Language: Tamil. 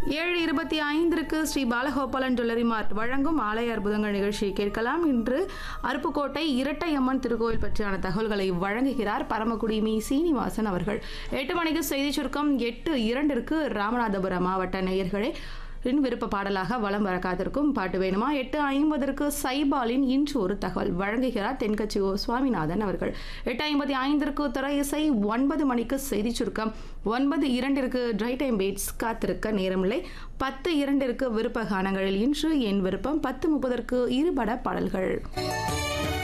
ஏழு இருபத்தி ஐந்திற்கு ஸ்ரீ பாலகோபாலன் ஜுவல்லரி மார்ட் வழங்கும் ஆலய அற்புதங்கள் நிகழ்ச்சியை கேட்கலாம் இன்று அருப்புக்கோட்டை இரட்டையம்மன் திருக்கோயில் பற்றியான தகவல்களை வழங்குகிறார் பரமக்குடி மீ சீனிவாசன் அவர்கள் எட்டு மணிக்கு செய்தி சுருக்கம் எட்டு இரண்டிற்கு ராமநாதபுரம் மாவட்ட நேயர்களே இன் விருப்ப பாடலாக வலம் வர காத்திருக்கும் பாட்டு வேணுமா எட்டு ஐம்பதற்கு சைபாலின் இன்று ஒரு தகவல் வழங்குகிறார் தென்கட்சி ஓ சுவாமிநாதன் அவர்கள் எட்டு ஐம்பத்தி ஐந்திற்கு திரை இசை ஒன்பது மணிக்கு செய்தி சுருக்கம் ஒன்பது இரண்டிற்கு ட்ரை டைம் பேட்ஸ் காத்திருக்க நேரமில்லை பத்து இரண்டிற்கு விருப்ப கானங்களில் இன்று என் விருப்பம் பத்து முப்பதற்கு இருபட பாடல்கள்